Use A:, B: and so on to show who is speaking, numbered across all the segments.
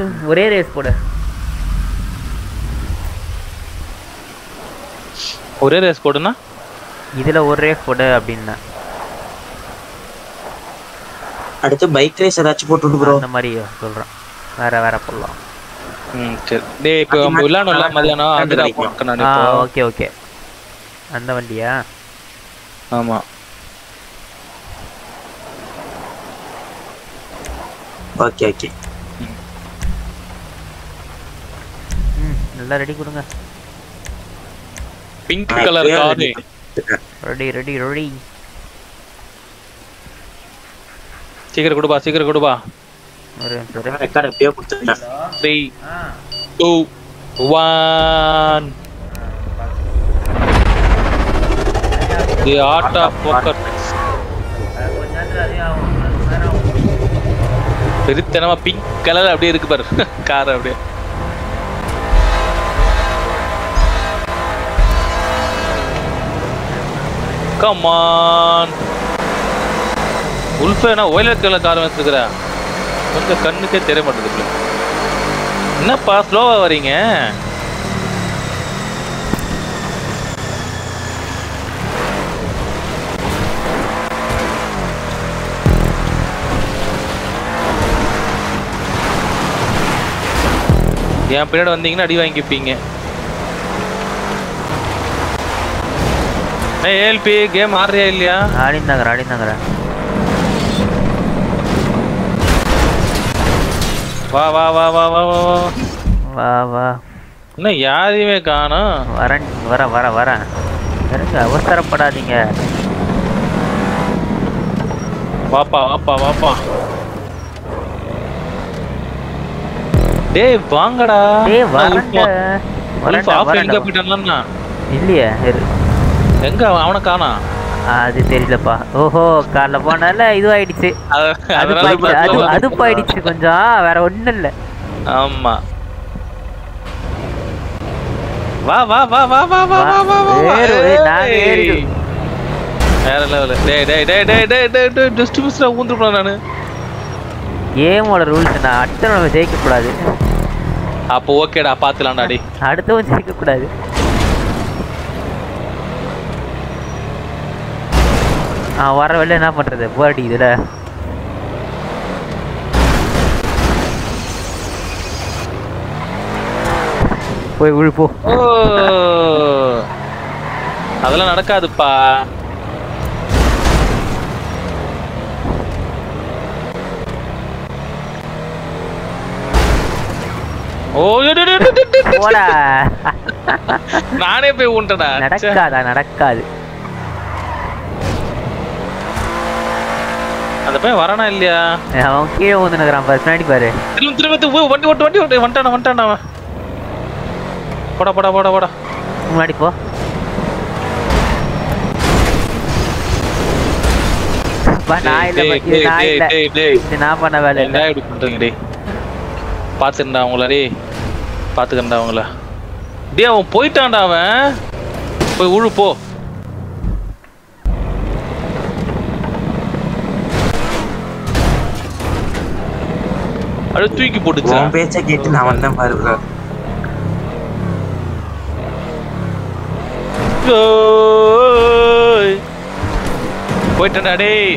A: ஒரே ரேஸ் போடு
B: ஒரே ரேஸ் போடுனா
A: இதுல ஒரு ரேஸ் போடு அப்படின்னா
C: அடுத்து பைக் ரேஸ் ஏதாச்சும் போட்டு ப்ரோ
A: அந்த மாதிரி சொல்றேன் வேற வேற போடலாம்
B: ம் சரி டேய் இப்போ
C: அது மாதிரி
B: விளையாடணும்ல
C: நான்
B: மதியானம்
C: நான்
B: அதுதான்
C: கிடைக்கும்.
B: போனேன் நான்
A: ஆ
B: இப்போ
A: ஓகே ஓகே அந்த வண்டியா
B: ஆமா
C: ஓகே ஓகே
A: ம் நல்லா ரெடி கொடுங்க
B: pink colour car
A: ready ready ready
B: சீக்கிரம் கொடுப்பா சீக்கிரம் கொடுப்பா
A: ஒரு நிமிஷம் இரு.
C: ரெக்கார்ட் எப்படியோ கொடுத்துருக்கேன்
B: three
A: ah
B: two one the art of poker
A: கொஞ்ச நேரத்துல அதே ஆகும் அது நேரம் ஆகும்
B: பெருத்தனமா பிங்க் கலர் அப்படியே இருக்கு பாரு கார் அப்படியே கமான் உல்ஃபேனா ஒயிலட் கலர் கார் வச்சிருக்கிற கொஞ்சம் கண்ணுக்கே தெரிய மாட்டேங்குது என்னப்பா ஸ்லோவா வரீங்க என் பின்னாடி வந்தீங்கன்னா அடி வாங்கிப்பீங்க ஏய் ஏஎல்பி கேம் ஆடுறியா இல்லையா
A: ஆடிந்தாங்கற ஆடிந்தாங்கற
B: வா வா வா வா வா வா வா
A: வா வா
B: இன்னும் யாரையுமே காணோம்
A: வரேன் வர வர வரேன் இருங்க அவசரப்படாதீங்க
B: வாப்பா வாப்பா வாப்பா டேய் வாங்கடா
A: டேய் வரேன்டா வரேன்டா
B: ஆஃப் எங்க
A: வரேன்டா
B: போயிட்டான்னா
A: இல்லையே இரு.
B: எங்க அவன காணா
A: அது தெரியலப்பா ஓஹோ காலைல போனால இதுவாயிடுச்சு அது போயிடுச்சு அது அது போயிடுச்சு கொஞ்சம் வேற ஒண்ணும் இல்ல
B: ஆமா வா வா வா வா வா வா வா வா வா வா
A: ஏறு, ஏய், நாங்க
B: ஏய்.
A: ஏறிடுவோம்.
B: வேற லெவல் டேய் டேய் டேய் டேய் டேய் டேய் டேய் ஜஸ்ட் மிஸ்ல ஊந்துறேன் நானு
A: கேமோட ரூல்ஸ் நான் அடுத்த நம்ம ஜெயிக்க கூடாது
B: அப்போ ஓகேடா பாத்துலாம்டா டி
A: அடுத்தவன் ஜெயிக்க கூடாது ஆ வர வெளில என்ன பண்றது போராடி இதுல போய் விழு போ
B: ஓ அதெல்லாம் நடக்காதுப்பா ஓ டேய், டேய், டேய், டேய், டேய், டேய்.
A: போடா
B: நானே போய் ஊன்ட்டடா ச்சே.
A: நடக்காதா நடக்காது
B: அந்த பையன் வரானா இல்லையா
A: அவன் கீழே ஊந்துனுக்குறான் பாரு பின்னாடி பாரு
B: திரும்ப திரும்ப திரும்ப ஓ, வண்டி ஓட்டு வண்டி ஓட்டு வந்துட்டானா வந்துட்டானா அவன் போடா போடா போடா போடா
A: முன்னாடி போ அப்பா, நான் இல்ல
B: டேய்,
A: இது
B: டேய்,
A: நான்
B: டேய்,
A: இல்ல
B: டேய், டேய்.
A: இது நான் பண்ண வேலை இல்ல
B: என்ன இப்படி பண்றீங்க டேய் பாத்துக்கண்டா அவங்கள டேய் பாத்துக்கண்டா அவங்கள டேய் அவன் போயிட்டான்டா அவன் போய் உழு போ அப்படியே தூக்கி போட்டுச்சா
C: உன் பேச்சை கேட்டு நான் வந்தேன் பாரு ப்ரோ
B: ஓய். போயிட்டேன்டா டேய்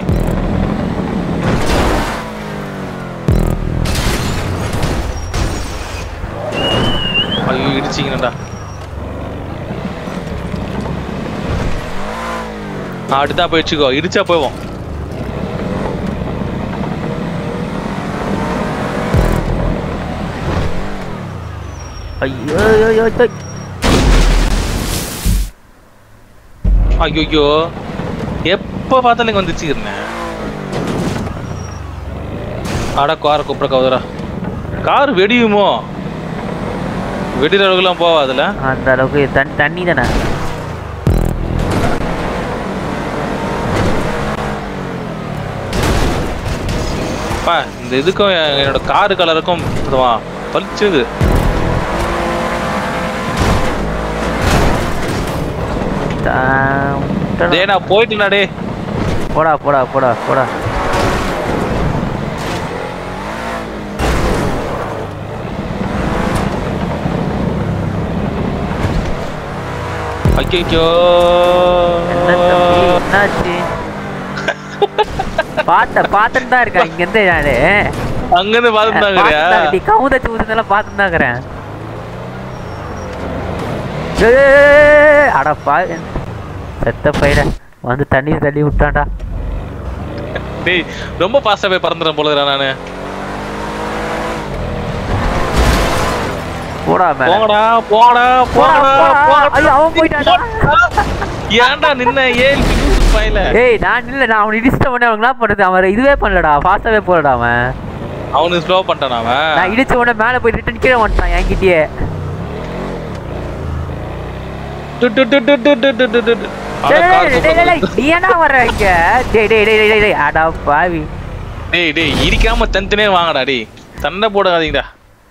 B: ஐயோ இடிச்சிங்கடா அடுத்தா போய் வச்சுக்கோ இடிச்சா போவோம்
A: ஐயோ ஐயோ ஐயோ ஐயோ.
B: ஐயோ எப்போ பார்த்தாலும் இங்க வந்துச்சு இருந்தேன் அட காரை கூப்பிட கவுதரா கார் வெடியுமோ வெடிற அளவுக்குலாம் போவாதுல
A: அந்த அளவுக்கு தண்ணி தண்ணி தானே
B: பா இந்த இதுக்கும் எ- என்னோட காரு கலருக்கும் இதுவா பளிச்சுது
A: தா-
B: டேய் நான் போயிட்டேன்டா டேய்
A: போடா போடா போடா போடா
B: ஐயோ
A: என்ன தம்பி என்னாச்சு பார்த்த பார்த்துட்டு தான் இருக்கேன் இங்க இருந்து நானு
B: அங்கிருந்து பாத்துட்டாங்கறியா
A: பார்த்துதான் நீ கவுத சூதுனெல்லாம் பார்த்துட்டு தான் இருக்கிறேன் அடப்பா செத்த பையட வந்து தண்ணி தள்ளி விட்டான்டா
B: டேய் ரொம்ப ஃபாஸ்டா போய் பறந்துறேன் போல இருக்கேன் நானு
A: போடா மேல
B: போங்கடா போங்கடா
A: போடா,
B: போங்கடா
A: போடா.
B: போங்கடா.
A: ஐயோ, அவன் போயிட்டான்டா.
B: ஏன்டா நின்ன ஏன் பையில
A: ஏய் நான் இல்ல நான் அவனை இடிச்சிட்ட உடனே அவனுக்கு என்ன பண்ணுறது அவன் இதுவே பண்ணலடா ஃபாஸ்ட்டாவே போலடா அவன்
B: அவனுக்கு ஸ்லோ பண்ணிட்டான் அவன்
A: நான் இடிச்ச உடனே மேலே போய் ரிட்டன் கீழே வந்துட்டான் என்கிட்டயே
B: டு, டு, டு, டு, டு, டு, டு, டு, டு, டு. அட,
A: டேய்,
B: கார்
A: டேய், டேய், டேய், டேய், நீ என்ன வர்ற இங்க டேய் டேய் டேய் டேய், டேய் அடா பாவி
B: டேய் டேய் இடிக்காம தனித்தனியே வாங்கடா டேய் சண்டை போடாதீங்கடா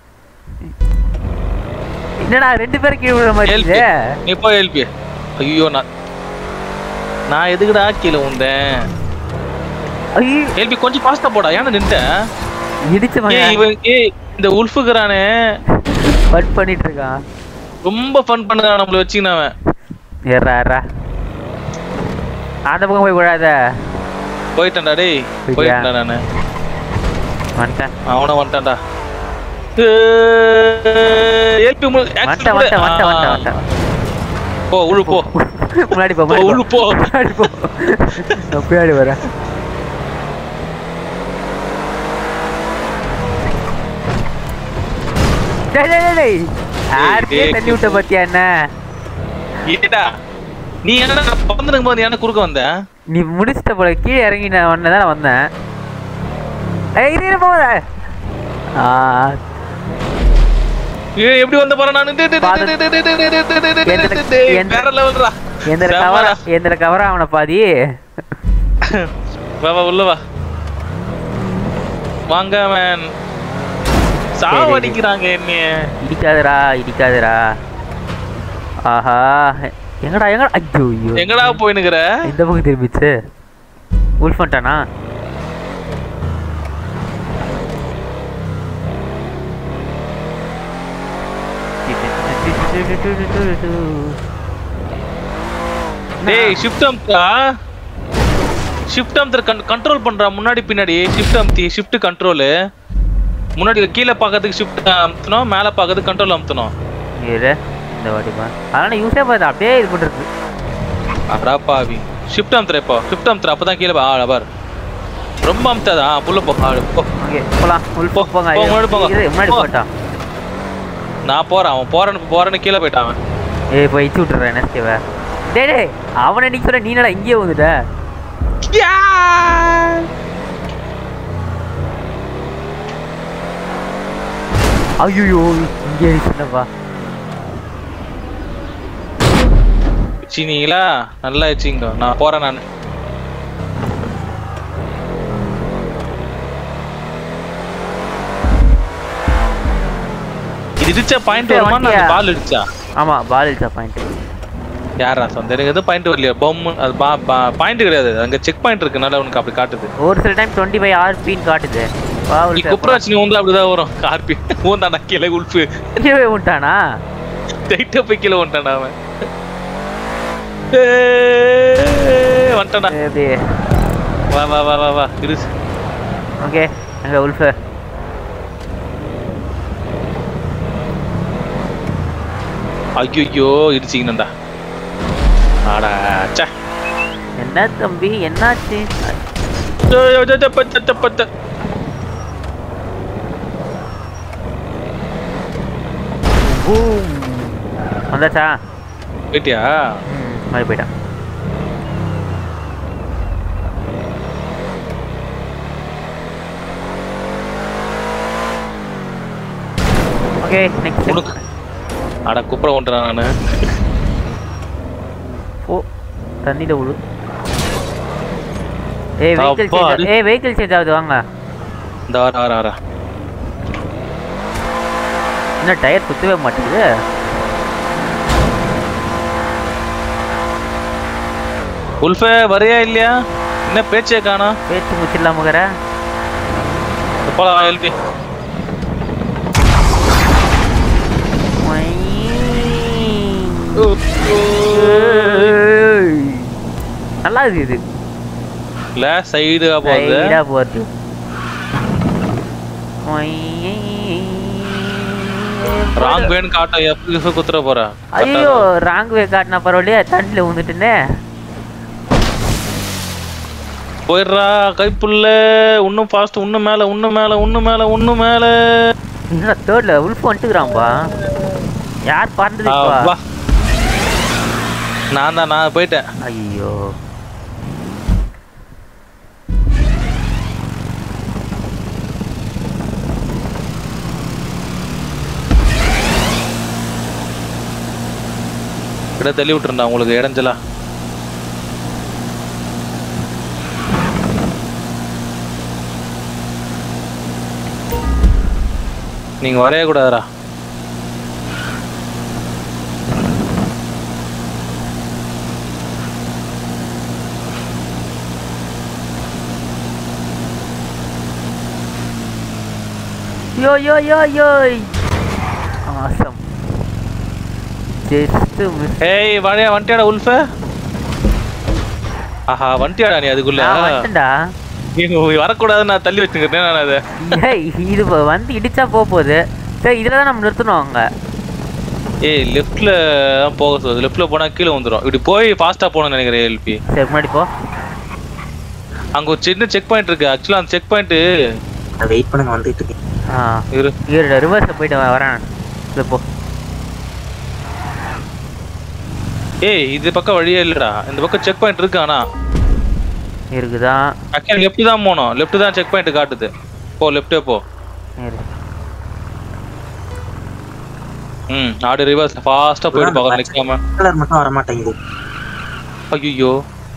A: என்னடா ரெண்டு பேரும் கீழே விழுற மாதிரி
B: ஹெல்ப்
A: இருக்குது
B: நீ போய் ஹெல்ப் ஐயோ நான் நான் எதுக்குடா கீழே உண்டேன்
A: ஐயோ
B: ஹெல்ப் கொஞ்சம் ஃபாஸ்டா போடா ஏன்னா நின்ட்டேன்
A: இடிச்சு
B: ஏய் இவன் ஏய் இந்த உல்ஃபுக்குறானே
A: பட் பண்ணிட்டு இருக்கான்
B: ரொம்ப ஃபன் பண்ணுறான் நம்மள வச்சுக்கின அவன்
A: ஏறா ஏறா அந்த பக்கம் போய் விழாத
B: போயிட்டேன்டா டேய்
A: போயிட்டியா?
B: போயிட்டேன்டா நானு
A: வந்துட்டேன்
B: அவன வந்துட்டான்டா ஹெல்ப்
A: வந்துட்டேன் வந்துட்டேன் வந்துட்டேன் வந்துட்டேன் வந்துட்டேன்
B: போ உழு போ
A: முன்னாடி போ
B: போ,
A: முன்னாடி
B: உள்ள
A: போ
B: போ.
A: முன்னாடி போ நான் பின்னாடி வரேன் டேய் டேய் டேய், டேய் யாருக்கே
B: டேய்,
A: தண்ணி விட்ட பாத்தியா என்ன
B: ஏடா நீ என்னடா பறந்துருக்கும் போது என்ன குறுக்க வந்த
A: நீ முடிச்சிட்ட போல கீழே இறங்கி நான் உடனே தான் வந்தேன் ஏய் இது இது போகாத ஆ
B: ஏ எப்படி வந்த போற நான் வேற லெவல்ரா
A: எந்திர கவரா எந்திர கவரா அவனை பாதி
B: வா வா உள்ள வா வாங்க மேன் சாவடிக்கிறாங்க என்னைய
A: இடிக்காதடா இடிக்காதடா ஆஹா எங்கடா எங்கடா ஐயோ ஐயோ
B: எங்கடா போயினுக்குற
A: இந்த பக்கம் திரும்பிச்சு உல்ஃப் பண்ணிட்டானா
B: டேய் ஷிஃப்ட் அம்தா ஷிஃப்ட் அம்தர் கண்ட்ரோல் பண்றா முன்னாடி பின்னாடி ஷிஃப்ட் அம்தி ஷிஃப்ட் கண்ட்ரோல் முன்னாடி கீழே பார்க்கறதுக்கு ஷிஃப்ட் அமுத்தணும் மேலே பார்க்கறதுக்கு கண்ட்ரோல் அமுத்தணும்
A: இரு இந்த வாட்டிமா அதனால யூஸே பார்த்து அப்படியே இது பண்ணுறது
B: அடா பாவி ஷிஃப்ட் அமுத்துற இப்போ ஷிஃப்ட் அமுத்துற அப்பதான் கீழே பா- ஆ பார் ரொம்ப அமுத்தாதா ஆ, புள்ள போ ஆ, போ
A: ஓகே போலாம் உள்
B: போ,
A: போங்க
B: போ, முன்னாடி போங்க.
A: இரு, முன்னாடி
B: போ.
A: போட்டான்
B: நான் போறேன் அவன் போறேன்னு போறேன்னு கீழே போயிட்டான் அவன்
A: ஏய் போய் இச்சு விட்டுறேன் என்ன செய்வ டேய் டேய் அவனை நீ சொல்ல நீ என்னடா இங்கேயே வந்துட்ட ஐயோ இங்கே சொன்னப்பா
B: வச்சினீங்களா நல்லா வச்சிங்க நான் போறேன் நான் இது இடிச்சா பாயிண்ட்
A: சரி,
B: வருமா
A: வண்டியா?
B: பால் இடிச்சா
A: ஆமா பால் இடிச்சா பாயிண்ட்
B: யாரா சொந்த எனக்கு எதுவும் பாயிண்ட் வரலையா பொம்மை அது பா பாயிண்ட் கிடையாது அங்க செக் பாயிண்ட் இருக்குனால உனக்கு அப்படி காட்டுது
A: ஒரு சில டைம் டுவெண்ட்டி ஃபைவ் ஆர்பின்னு காட்டுது வா
B: நீ
A: உள்ள
B: குப்ராஜ் நீ வந்து அப்படிதான் வரும் கார்பி ஊந்தாண்டா கீழே உல்ஃபு
A: கீழே விட்டானா
B: டைட்டா போய் கீழே வந்துட்டான்டா அவன் ஏய், வந்துட்டான்டா
A: அப்படியே
B: வா வா வா வா வா இரு
A: ஓகே அங்கே உல்ஃபு
B: ஐயோ இடிச்சிங்கண்ணா ஆடா ச்சே
A: என்ன தம்பி என்னாச்சு
B: ஐயோ, ஐயோ, ஐயோ, பத்த, பத்த, பத்த.
A: பூம் வந்தாச்சா
B: போயிட்டியா
A: ம் மாதிரி போயிட்டான் ஓகே நெக்ஸ்ட்
B: உனக்கு அட குப்புற ஒன்றான் நானு
A: ஓ தண்ணியில விழு ஏய் வெஹிக்கிள்
B: அப்பா,
A: சேஞ்ச்
B: அது-
A: ஏய் வெஹிக்கிள் சேஞ்ச் ஆகுது வாங்க
B: இந்த வர வர வர
A: என்ன டயர் குத்தவே மாட்டேங்குது
B: உல்ஃபே வரையா இல்லையா என்ன பேச்சே காணா
A: பேச்சு முச்சிடலாம் முகர
B: போலாம் எழுப்பி
A: ஏய். நல்லா இருக்கு இது
B: இல்ல சைடு போகுது
A: சைடா போகுது
B: ராங் வேன் காட்ட எப்படி குத்துற போற
A: ஐயோ ராங் வே காட்டினா பரவாயில்லையே தண்ணில விழுந்துட்டுனே
B: போயிடுறா கைப்புள்ள இன்னும் ஃபாஸ்ட் இன்னும் மேல இன்னும் மேல இன்னும் மேல இன்னும் மேல
A: என்னடா தேர்ட்ல உல்ஃப் வந்துட்டுக்கிறான்பா யார்
B: ஆ,
A: பறந்துருப்பா
B: வா நான் தான் நான் போயிட்டேன்
A: ஐயோ
B: கிட்ட தள்ளி விட்டுருந்தா உங்களுக்கு இடைஞ்சலா நீங்க வரைய கூடாதுடா
A: yo yo yo yo awesome just miss
B: ஏய் வரையா வண்டியாடா உல்ஃப ஆஹா வண்டியாடா நீ அதுக்குள்ள
A: நான் வந்துட்டேன்டா
B: நீ வரக்கூடாது நான் தள்ளி வச்சுக்கிறேன் நான் அதை
A: ஏய் இது இப்ப வந்து இடிச்சா போக போகுது சரி இதுல தான் நம்ம நிறுத்தணும் அங்க
B: ஏய் லெஃப்ட்ல போக சொல்லுது லெஃப்ட்ல போனா கீழே வந்துடும் இப்படி போய் ஃபாஸ்டா போகணும்னு நினைக்கிறேன் எல்பி
A: சரி முன்னாடி போ
B: அங்க ஒரு சின்ன செக் பாயிண்ட் இருக்கு ஆக்சுவலா அந்த செக் பாயிண்ட்
C: வெயிட் பண்ணுங்க வந்துட்டு இருக்கேன்
A: ஆ
B: இரு
A: இரு ரிவர்ஸ்ல போயிட்டு வ- வரேன் இது போ
B: ஏய் இது பக்கம் வழியே இல்லடா இந்த பக்கம் செக் பாயிண்ட் இருக்கு ஆனா
A: இருக்குதா
B: ஆக்சுவலா லெஃப்ட் தான் போகணும் லெஃப்ட் தான் செக் பாயிண்ட் காட்டுது போ லெஃப்டே போ
A: இரு
B: ம் ஆடு ரிவர்ஸ் ஃபாஸ்டா போயிட்டு பார்க்கணும் நிக்காம
C: கலர் மட்டும் வர மாட்டேங்குது
B: ஐயோ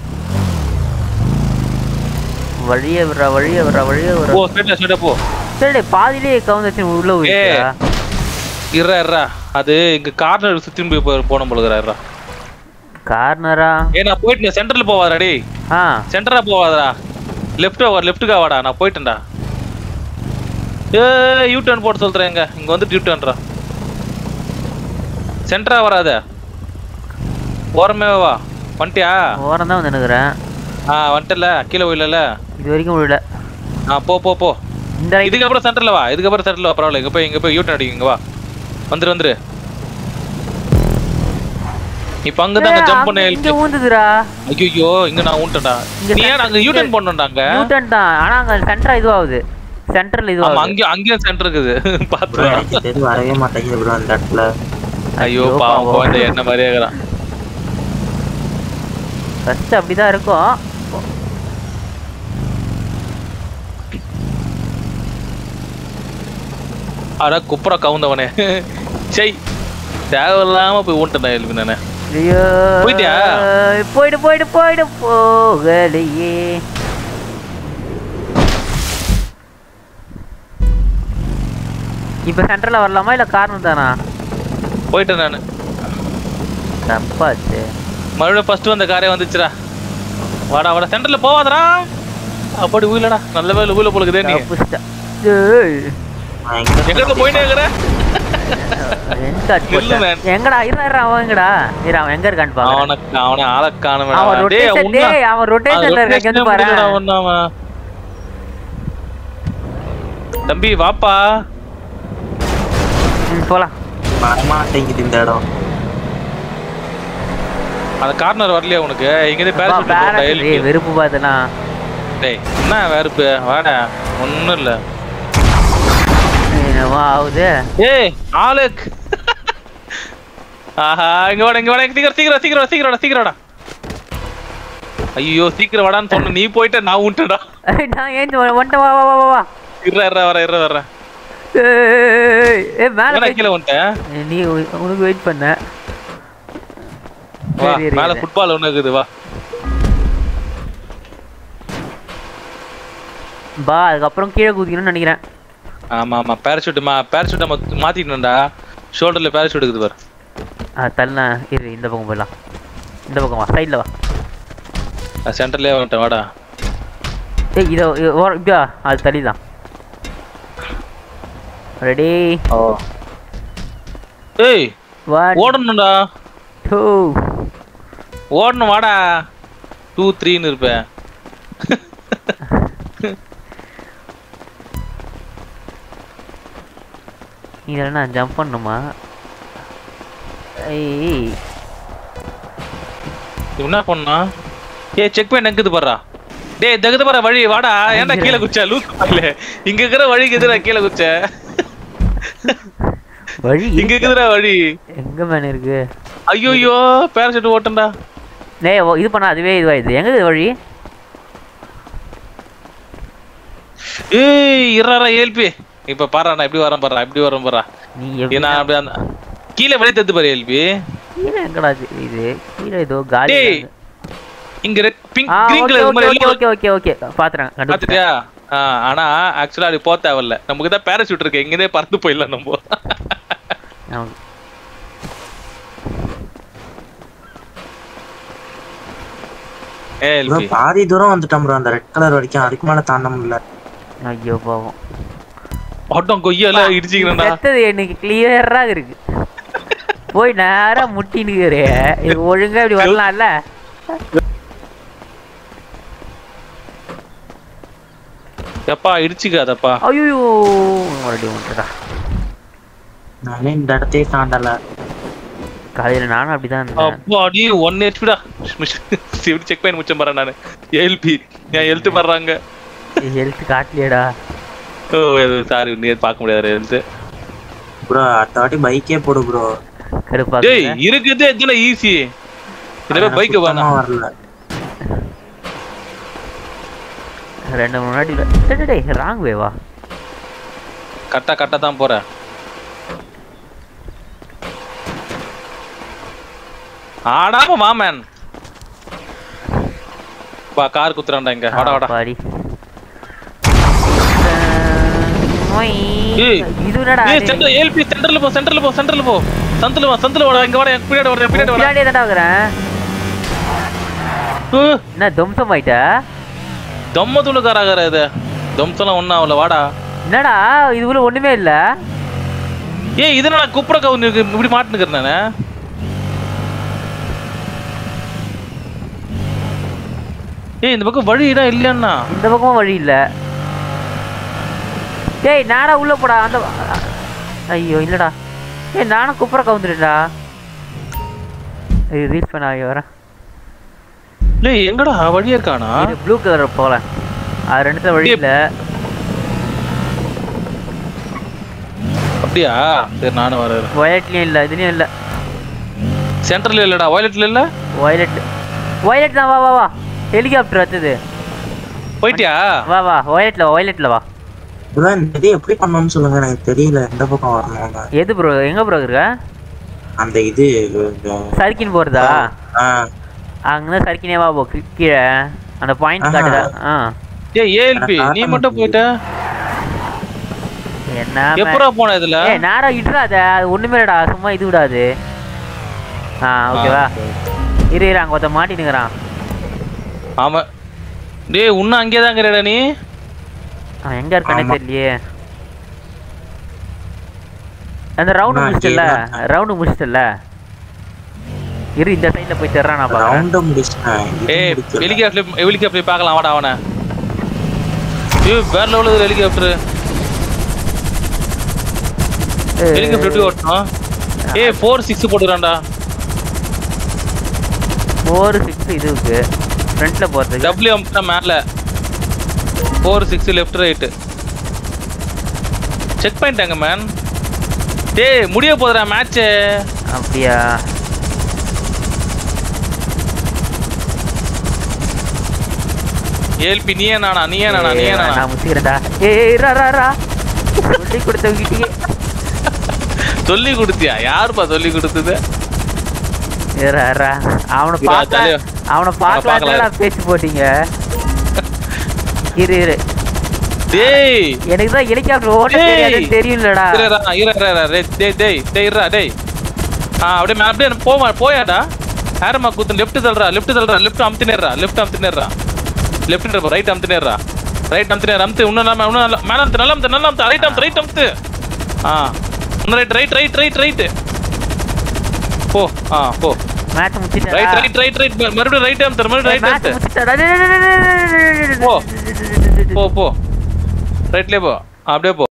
A: வழியே விடுறா வழியே விடுறா வழியே
B: போ
A: விடுறா
B: ஸ்ட்ரைட்டா ஸ்ட்ரைட்டா போ
A: சரி பாதியிலே கவுந்தச்சு உள்ள போயிடுச்சா
B: இறா இறா அது இங்க கார்னர் சுத்தி போய் போ- போகணும் போலுகிறா இறா
A: கார்னரா
B: ஏய் நான் போயிட்டு சென்டர்ல போவாதடா டேய்
A: ஆ
B: சென்டரா போவாதடா லெஃப்ட் வா லெஃப்ட்டுக்கா வாடா நான் போயிட்டேன்டா ஏ யூ டர்ன் போட்டு சொல்றேன் இங்க இங்க வந்து யூ டர்ன்ரா சென்டரா வராத ஓரமே வா வந்துட்டியா
A: ஓரம் தான் வந்து நினைக்கிறேன்
B: ஆ வந்துட்டல கீழே போயிடல
A: இது வரைக்கும் விடல
B: ஆ போ போ போ
A: இந்த right-
B: இதுக்கப்புறம் சென்டர்ல வா இதுக்கப்புறம் சென்டர்ல வா பரவாயில்ல இங்க போய் இங்க போய் யூ டர்ன் அடிங்க இங்க வா வந்துரு வந்துரு இப்ப அங்க தான்
A: ஏய்,
B: ஜம்ப்
A: அங்க-
B: பண்ண
A: இங்க ஊந்துதுடா
B: ஐயோ இங்க நான் ஊன்ட்டேன்டா
A: இங்க
B: நீ ஏன் அங்க யூ டர்ன் பண்ணணும்டாங்க
A: நியூட்டன் தான் ஆனா அங்க சென்டரா இதுவாகுது சென்டர்ல
B: ஆமா
A: இதுவாகுது
B: அங்க அங்கேயும் சென்டர் இருக்குது
C: ப்ரோ
B: பாத்து
C: எனக்கு தெரிய வரவே மாட்டேங்குது ப்ரோ அந்த இடத்துல
B: ஐயோ
A: ஐயோ,
B: பாவம்
A: பாவம்.
B: குழந்தை என்ன மாதிரியே இருக்கிறான்
A: ஃபர்ஸ்ட் அப்படிதான் இருக்கும்
B: அட குப்புற கவுந்தவனே சை தேவையில்லாம போய் ஊன்ட்டேன் எழுப்பி நானு
A: ஐயோ
B: போயிட்டியா?
A: போயிடு போயிடு போயிடு போகலையே இப்ப சென்டர்ல வரலாமா இல்ல கார்னர் தானா
B: போயிட்டேன் நானு
A: தப்பாச்சு
B: மறுபடியும் ஃபர்ஸ்ட் வந்த காரே வந்துச்சுடா வாடா வாடா சென்டர்ல போவாதடா அப்படி ஊயிலடா நல்ல வேலை ஊயில போலுக்குதே நீ
A: தப்புச்சிட்டா. ஏய்,
C: நான் எங்க
B: எங்க இருந்து போயிட்டே இருக்கிற
A: end card
B: நில்லு
A: போட்டேன்.
B: man.
A: எங்கடா இரு இரு, அவன் எங்கடா இரு அவன் எங்க இருக்கான்னு பாக்குறேன்
B: அவனுக்கு அவனை ஆள
A: அவன்
B: காணுமே
A: ரொட்டேஷன் டேய் அவன் ரொட்டேஷன்ல இருக்க இங்க வந்து பாரு
B: தம்பி வாப்பா
A: ம், போலாம்
C: வரமாட்டேங்குது இந்த இடம்
B: அந்த கார்னர் வரலையா உனக்கு இங்க
A: அப்பா,
B: பேரஷூட்
A: parachute.
B: போட்டா
A: ஏய், வெறுப்பு பார்த்தனா
B: டேய் என்ன வேறுப்பு வாடா ஒண்ணும் இல்ல
A: என்னவோ ஆகுது
B: ஏய் ஆளுக் ஆஹா இங்க வாடா இங்க வாடா இங்க சீக்கிரம் சீக்கிரம் சீக்கிரம் சீக்கிரம் சீக்கிரம் வாடா ஐயோ சீக்கிரம் வாடான்னு சொன்ன நீ போயிட்ட நான் உன்ட்டடா
A: ஏய், நான் ஏஞ்சி வந்துட்டேன் வா வா வா வா வா
B: இருற இருற வர இருற வர
A: ஏய், ஏய் மேல
B: என்ன
A: போய்-
B: கீழே வந்துட்டேன்
A: ஏய், நீ உ- உனக்கு வெயிட் பண்ண
B: வா
A: சரி, இரு,
B: மேல
A: இரு.
B: ஃபுட்பால் ஒண்ணு இருக்குது வா
A: பா அதுக்கப்புறம் கீழே குதிக்கணும்னு நினைக்கிறேன்
B: ஆமா ஆமா பேராஷூட் மா பேராஷூட்டை மாத்திட்டேன்டா ஷோல்டர்ல பேராஷூட் இருக்குது பாரு
A: ஆ தள்ளா இரு இந்த பக்கம் போயிடலாம் இந்த பக்கம் வா சைடில் வா
B: நான் சென்டர்லயே வந்துட்டேன் வாடா
A: ஏய் இதோ இது ஓர- இப்படியா அது தள்ளிடலாம் ரெடி
B: ஓ ஏய்
A: ஒன்
B: ஓடணும்டா
A: டூ
B: ஓடணும் வாடா டூ த்ரீன்னு இருப்பேன்
A: இதில் நான் ஜம்ப் பண்ணணுமா ஐய்
B: என்ன பண்ணா ஏ செக் பண்ண எங்குது பாடுறா டேய் தகுது பாரு வழி வாடா ஏன்டா கீழே குச்ச லூஸ் இல்ல இங்க இருக்கிற வழிக்கு எதுடா கீழே குச்ச
A: வழி
B: இங்க இருக்குதுடா வழி
A: எங்க மேன் இருக்கு
B: ஐயோயோ பேரஷூட் ஓட்டண்டா
A: டேய் ஓ, இது பண்ணா அதுவே இதுவாயிடுது எங்க இது வழி
B: ஏய் இறாரா ஏல்பி இப்ப பாரு நான் எப்படி வரேன் பாரு எப்படி வரேன் பாரு
A: நீ எப்படி
B: நான் அப்படி அந்த கீழே வழி தத்து பாரு ஏல்பி
A: கீழே எங்கடா இது இது கீழே ஏதோ காலி
B: டேய் இங்க red pink
A: ah
B: green
A: okay
B: colour
A: okay
B: மாதிரி
A: ஓகே ஓகே ஓகே ஓகே பாத்துறேன் கண்டுபிடிச்சேன்
B: பாத்துட்டியா ஆ, ஆனா ஆக்சுவலா அது போக தேவையில்ல நமக்கு தான் பேராஷூட் இருக்கு எங்கேயே பறந்து போயிடலாம் நம்ம
A: நமக்கு
B: ஏ
C: ப்ரோ
B: எல்பி
C: பாதி தூரம் வந்துட்டோம் ப்ரோ அந்த ரெட் கலர் வரைக்கும் அதுக்கு மேல தாண்ட முடியல
A: ஐயோ பாவம்
B: ஆட்டம் கொய்யால இடிச்சிக்கிறேன்டா
A: செத்தது எனக்கு கிளியரா இருக்கு போய் நேரா முட்டினுக்கிறே இது ஒழுங்கா இப்படி வரலாம்ல
B: எப்பா இடிச்சுக்காதப்பா
A: ஐயோ மறுபடியும் வந்துடா
C: நானே இந்த இடத்தையே தாண்டல
A: காலையில நானும் அப்படிதான் இருந்தேன்
B: அப்பா அடி ஒன் ஹெச்பிடா எப்படி செக் பண்ணி முடிச்சேன் பாரு நானு ஏஎல்பி என் ஹெல்த் பண்றாங்க
A: ஹெல்த் காட்டலையடா
B: ஓ சாரி நீ பார்க்க முடியாது ஹெல்த்
C: ப்ரோ அடுத்த வாட்டி பைக்கே போடு ப்ரோ
A: கடுப்பா
B: டேய் இருக்குது இதுல ஈஸி இந்த பைக் வேணாம்
C: வரல
A: ரெண்டு முன்னாடி டேய், டேய் ராங் வேவா
B: கரெக்டா கரெக்டா தான் போறேன் ஆடாம மாமன் பா கார் குத்துறான்டா இங்க வாடா வாடா
A: பாடி ஒய்.
B: ஏய்.
A: இது என்னடா
B: ஏய் சென்டர் ஏல்பி சென்டர்ல போ சென்டர்ல போ சென்டர்ல போ சந்தில வா சந்தில வாடா இங்க வாடா எனக்கு பின்னாடி வாடா எனக்கு பின்னாடி வாடா
A: பின்னாடியே தான்டா இருக்கிறேன்
B: ஊ,
A: என்ன தும்சம் ஆயிட்ட
B: தம்ம துணுக்காராகிற இது தம்செல்லாம் ஒன்றும் ஆகல வாடா
A: என்னடா இதுக்குள்ள ஒண்ணுமே இல்ல
B: ஏய் இது நான் குப்புற கவுன் இருக்கு இப்படி மாட்டுனுக்கிறேன் நானு ஏய் இந்த பக்கம் வழிடா இல்லையாண்ணா
A: இந்த பக்கமும் வழி இல்ல டேய் நானா உள்ள போடா அந்த ஐயோ இல்லடா ஏய் நானும் குப்புற கவுந்துட்டா இது ரீச் பண்ண ஆகி வரேன்
B: டேய் எங்கடா வழியா இருக்கானா
A: இது ப்ளூ கலர் போகல அது ரெண்டுத்துல வழி இல்ல
B: அப்படியா சரி நானும் வரேன்
A: வயலட்லயும் இல்ல இதுலயும் இல்ல
B: சென்டர்ல இல்லடா வயலட்ல இல்ல
A: வயலட் வயலட் தான் வா வா வா ஹெலிகாப்டர் வச்சது
B: போயிட்டியா
A: வா வா வயலட்ல வா வயலட்ல வா
C: ப்ரோ இந்த இது எப்படி பண்ணணும்னு சொல்லுங்க எனக்கு தெரியல எந்த பக்கம் வரணும்
A: எது ப்ரோ எங்க ப்ரோ இருக்க
C: அந்த இது இந்த-
A: சர்க்கின் போறதா
C: ஆ
A: அங்கதான் சர்க்கினே வா போ கீ- கீழே அந்த பாயிண்ட்
C: ஆஹா.
A: காட்டுதா ஆ
B: ஏய் ஏஎல்பி நீ மட்டும் போயிட்ட
A: என்ன
B: எப்படா போன இதுல
A: ஏ நேரா இட்றாத அது ஒண்ணுமே இல்லடா சும்மா இது விடாது ஆ ஓகேவா இரு இரு அங்க ஒருத்த மாட்டினுங்கிறான்
B: ஆமா டேய் இன்னும் அங்கேயே தான் இருக்கிறடா நீ
A: அவன் எங்க இருக்கானே
C: ஆமா.
A: தெரியலையே அந்த ரவுண்டு
C: நான்
A: முடிச்சிட்டல
C: அங்கேயே தான்
A: ரவுண்டு முடிச்சிட்டல இரு இந்த சைடுல போய் தர்றான் நான் பாக்குறேன்
C: ரவுண்ட முடிச்சிட்டேன் இது
B: ஏய்
C: முடிக்கல.
B: ஹெலிகாப்டர் ஹெலிகாப்டர் பார்க்கலாம் வாடா அவனை ஏய் வேற லெவலில் ஹெலிகாப்டர் ஹெலிகாப்டர் எப்படி ஓட்டணும் ஏய் ஃபோர் சிக்ஸ் போட்டுக்கிறான்டா
A: ஃபோர் சிக்ஸ் இதுவுக்கு ஃப்ரண்ட்ல போறதுக்கு
B: டபிள்யூ அம்னா மேல four six left right check பண்ணிட்டாங்க மேன் டேய் முடிய போதுடா மேட்ச்சு
A: அப்படியா
B: ஏல்பி நீயே நானா நீயே நானா நீயே நானா
A: நான் முச்சிக்கிறேன்டா ஏய் ரா ரா ரா சொல்லி கொடுத்தவங்கிட்டே
B: சொல்லி கொடுத்தியா யாருப்பா சொல்லி கொடுத்தது
A: ரா ரா அவனை
B: இரு,
A: பார்த்தா
B: ஜாலியா.
A: அவனை
B: பார்க்கலாம்.
A: பார்க்கலாம் பேசி போட்டீங்க இரு இரு
B: டேய்
A: எனக்கு தான் ஹெலிகாப்டர் ஓட்ட
B: டேய்.
A: தெரியாதுன்னு தெரியும்லடா
B: இருடா, இரு, இரு, இரு, இரு, டேய் டேய் டேய் இருடா டேய் ஆ அப்படியே மே- அப்படியே போவா போயாடா ஆரமா குத்து லெஃப்ட் தள்ளுறா லெஃப்ட் தள்ளுறா லெஃப்ட் அமுத்தி நேர்றா லெஃப்ட் அமுத்தி நேர்றா லெஃப்ட் ரைட் அமுத்தி நேர்றா ரைட் அமுத்தி நேர் அமுத்து இன்னும் நல்லா இன்னும் நல்லா மேல அமுத்து நல்லா அமுத்து நல்லா அமுத்து ரைட் அமுத்து ரைட் அமுத்து ஆ இன்னும் right right right right right போ ஆ போ
A: மேட்ச் முடிச்சிட்டா
B: ரைட் ரைட் ரைட் ரைட் மறுபடியும் ரைட் டைம் தர மறுபடியும் ரைட்
A: மேட்ச்
B: டைம்
A: முடிச்சிட்டா
B: போ. போ போ ரைட்லயே போ அப்படியே போ